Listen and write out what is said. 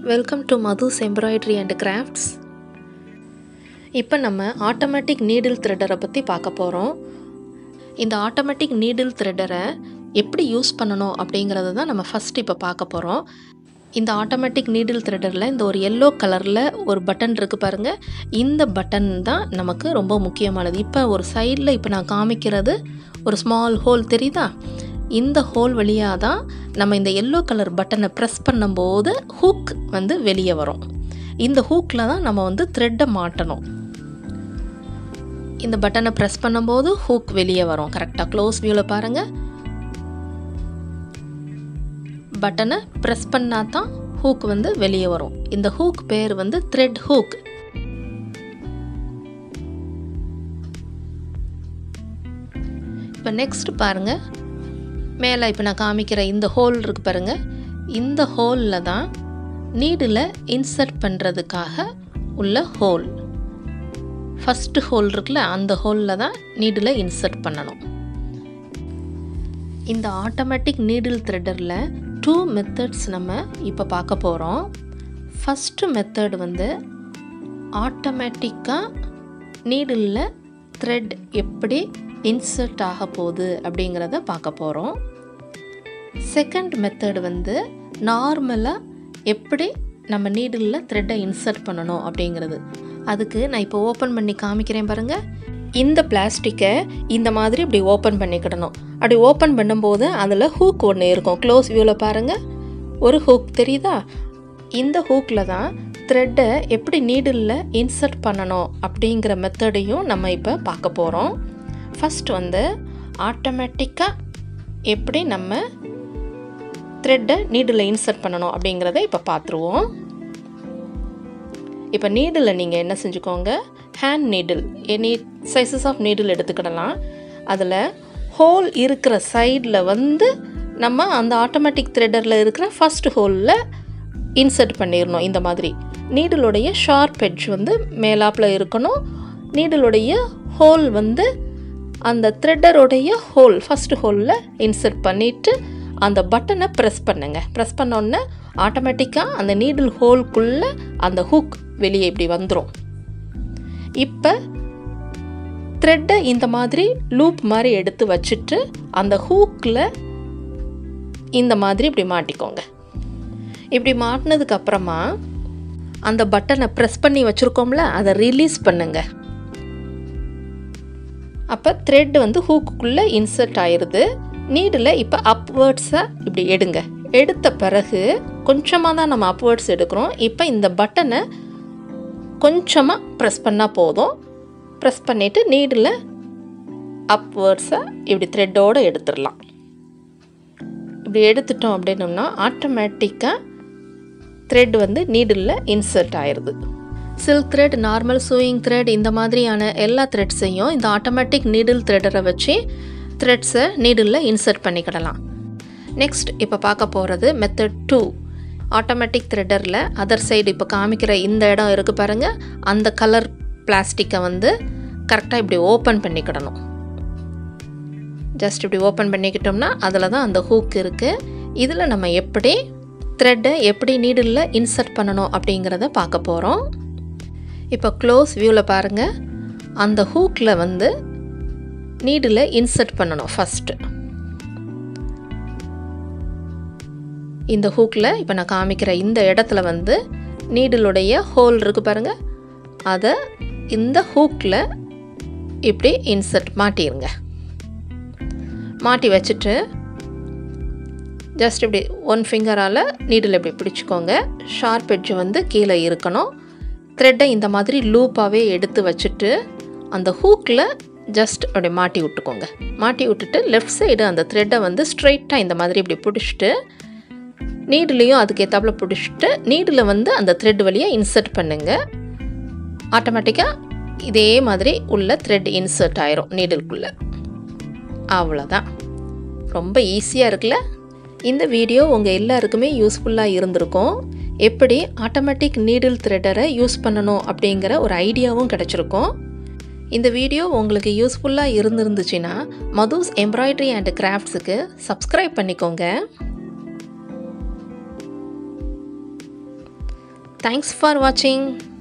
welcome to Madhu's embroidery and crafts இப்போ நம்ம automatic needle த்ரெட்டரை பற்றி பார்க்க போகிறோம் இந்த ஆட்டோமேட்டிக் நீடில் த்ரெட்டரை எப்படி யூஸ் பண்ணணும் அப்படிங்கிறத தான் நம்ம ஃபஸ்ட் இப்போ பார்க்க போகிறோம் இந்த ஆட்டோமேட்டிக் நீடில் த்ரெட்டரில் இந்த ஒரு எல்லோ கலரில் ஒரு பட்டன் இருக்குது பாருங்கள் இந்த பட்டன் தான் நமக்கு ரொம்ப முக்கியமானது இப்போ ஒரு சைடில் இப்போ நான் காமிக்கிறது ஒரு ஸ்மால் ஹோல் தெரியுதா இந்த ஹோல் வழியாக தான் நம்ம இந்த எல்லோ கலர் பட்டனை ப்ரெஸ் பண்ணும்போது ஹூக் வந்து வெளியே வரும் இந்த ஹூக்கில் தான் நம்ம வந்து த்ரெட்டை மாட்டணும் இந்த பட்டனை ப்ரெஸ் பண்ணும்போது ஹூக் வெளியே வரும் கரெக்டாக க்ளோஸ் வியூவில் பாருங்கள் பட்டனை ப்ரெஸ் பண்ணால் தான் ஹூக் வந்து வெளியே வரும் இந்த ஹூக் பேர் வந்து த்ரெட் ஹூக் இப்போ நெக்ஸ்ட் பாருங்கள் மேலே இப்போ நான் காமிக்கிற இந்த ஹோல் இருக்கு பாருங்கள் இந்த ஹோலில் தான் நீடில் இன்சர்ட் பண்ணுறதுக்காக உள்ள ஹோல் ஃபஸ்ட்டு ஹோல் இருக்குல்ல அந்த ஹோலில் தான் நீடில் இன்சர்ட் பண்ணணும் இந்த ஆட்டோமேட்டிக் நீடில் த்ரெட்டரில் டூ மெத்தட்ஸ் நம்ம இப்போ பார்க்க போகிறோம் ஃபஸ்ட்டு மெத்தட் வந்து ஆட்டோமேட்டிக்காக நீடிலில் த்ரெட் எப்படி இன்சர்ட் ஆக போகுது அப்படிங்கிறத பார்க்க போகிறோம் செகண்ட் மெத்தட் வந்து நார்மலாக எப்படி நம்ம நீடிலில் த்ரெட்டை இன்சர்ட் பண்ணணும் அப்படிங்கிறது அதுக்கு நான் இப்போ ஓப்பன் பண்ணி காமிக்கிறேன் பாருங்கள் இந்த பிளாஸ்டிக்கை இந்த மாதிரி இப்படி ஓப்பன் பண்ணிக்கிடணும் அப்படி ஓப்பன் பண்ணும்போது அதில் ஹூக் ஒன்று இருக்கும் க்ளோஸ் வியூவில் பாருங்கள் ஒரு ஹூக் தெரியுதா இந்த ஹூக்கில் தான் த்ரெட்டை எப்படி நீடிலில் இன்சர்ட் பண்ணணும் அப்படிங்கிற மெத்தடையும் நம்ம இப்போ பார்க்க போகிறோம் ஃபஸ்ட் வந்து ஆட்டோமேட்டிக்காக எப்படி நம்ம த்ரெட்டை நீடில் இன்சர்ட் பண்ணணும் அப்படிங்கிறத இப்போ பார்த்துருவோம் இப்போ நீடில் நீங்கள் என்ன செஞ்சுக்கோங்க hand needle any sizes of needle எடுத்துக்கிடலாம் அதில் ஹோல் இருக்கிற சைடில் வந்து நம்ம அந்த ஆட்டோமேட்டிக் த்ரெட்டரில் இருக்கிற ஃபஸ்ட் ஹோலில் இன்சர்ட் பண்ணிடணும் இந்த மாதிரி நீடிலுடைய ஷார்ப் எட்ஜ் வந்து மேலாப்பில் இருக்கணும் நீடிலுடைய ஹோல் வந்து அந்த த்ரெட்டருடைய ஹோல் ஃபஸ்ட் ஹோலில் இன்சர்ட் பண்ணிவிட்டு அந்த பட்டனை ப்ரெஸ் பண்ணுங்க ப்ரெஸ் பண்ணோன்னே ஆட்டோமேட்டிக்காக அந்த நீடில் ஹோல்குள்ளே அந்த ஹூக் வெளியே இப்படி வந்துடும் இப்போ த்ரெட்டை இந்த மாதிரி லூப் மாதிரி எடுத்து வச்சுட்டு அந்த ஹூக்கில் இந்த மாதிரி இப்படி மாட்டிக்கோங்க இப்படி மாட்டினதுக்கு அப்புறமா அந்த பட்டனை ப்ரெஸ் பண்ணி வச்சுருக்கோம்ல அதை ரிலீஸ் பண்ணுங்க அப்போ த்ரெட் வந்து ஹூக்குள்ளே இன்சர்ட் ஆயிடுது நீடில் இப்போ அப்வேர்ட்ஸை இப்படி எடுங்க எடுத்த பிறகு கொஞ்சமாக தான் நம்ம அப்வேர்ட்ஸ் எடுக்கிறோம் இப்போ இந்த பட்டனை கொஞ்சமாக ப்ரெஸ் பண்ணால் போதும் ப்ரெஸ் பண்ணிவிட்டு நீடில் அப்வேர்ட்ஸை இப்படி த்ரெட்டோடு எடுத்துடலாம் இப்படி எடுத்துட்டோம் அப்படின்னோம்னா ஆட்டோமேட்டிக்காக த்ரெட் வந்து நீடில் இன்சர்ட் ஆயிடுது silk thread normal sewing thread இந்த மாதிரியான எல்லா த்ரெட்ஸையும் இந்த ஆட்டோமேட்டிக் நீடில் த்ரெட்டரை வச்சு த்ரெட்ஸை நீடில் இன்சர்ட் பண்ணிக்கிடலாம் நெக்ஸ்ட் இப்போ பார்க்க போகிறது மெத்தட் டூ ஆட்டோமேட்டிக் த்ரெட்டரில் அதர் சைடு இப்போ காமிக்கிற இந்த இடம் இருக்குது பாருங்கள் அந்த கலர் பிளாஸ்டிக்கை வந்து கரெக்டாக இப்படி ஓப்பன் பண்ணிக்கிடணும் ஜஸ்ட் இப்படி ஓப்பன் பண்ணிக்கிட்டோம்னா அதில் தான் அந்த ஹூக் இருக்குது இதில் நம்ம எப்படி த்ரெட்டை எப்படி நீடில் இன்சர்ட் பண்ணணும் அப்படிங்கிறத பார்க்க போகிறோம் இப்போ க்ளோஸ் வியூவில் பாருங்கள் அந்த ஹூக்கில் வந்து நீடில் இன்சர்ட் பண்ணணும் ஃபஸ்ட்டு இந்த ஹூக்கில் இப்போ நான் காமிக்கிற இந்த இடத்துல வந்து நீடிலுடைய ஹோல் இருக்குது பாருங்கள் அதை இந்த ஹூக்கில் இப்படி இன்சர்ட் மாட்டிடுங்க மாட்டி வச்சுட்டு ஜஸ்ட் இப்படி ஒன் ஃபிங்கரால் நீடில் இப்படி பிடிச்சிக்கோங்க ஷார்ப் எட்ஜ் வந்து கீழே இருக்கணும் த்ரெட்டை இந்த மாதிரி லூப்பாகவே எடுத்து வச்சுட்டு அந்த ஹூக்கில் ஜஸ்ட் அப்படி மாட்டி விட்டுக்கோங்க மாட்டி விட்டுட்டு லெஃப்ட் சைடு அந்த த்ரெட்டை வந்து ஸ்ட்ரைட்டாக இந்த மாதிரி இப்படி பிடிச்சிட்டு நீடிலையும் அதுக்கு ஏற்றாப்புல பிடிச்சிட்டு நீடில் வந்து அந்த த்ரெட் வழியாக இன்சர்ட் பண்ணுங்கள் ஆட்டோமேட்டிக்காக இதே மாதிரி உள்ள த்ரெட் இன்சர்ட் ஆயிரும் நீடிலுக்குள்ளே அவ்வளோதான் ரொம்ப ஈஸியாக இருக்குல்ல இந்த வீடியோ உங்கள் எல்லாருக்குமே யூஸ்ஃபுல்லாக இருந்திருக்கும் எப்படி ஆட்டோமேட்டிக் நீடில் த்ரெட்டரை யூஸ் பண்ணணும் அப்படிங்கிற ஒரு ஐடியாவும் கிடச்சிருக்கும் இந்த வீடியோ உங்களுக்கு யூஸ்ஃபுல்லாக இருந்திருந்துச்சுன்னா மதுஸ் எம்ப்ராய்டரி அண்ட் கிராஃப்ட்ஸுக்கு சப்ஸ்கிரைப் பண்ணிக்கோங்க தேங்க்ஸ் ஃபார் வாட்சிங்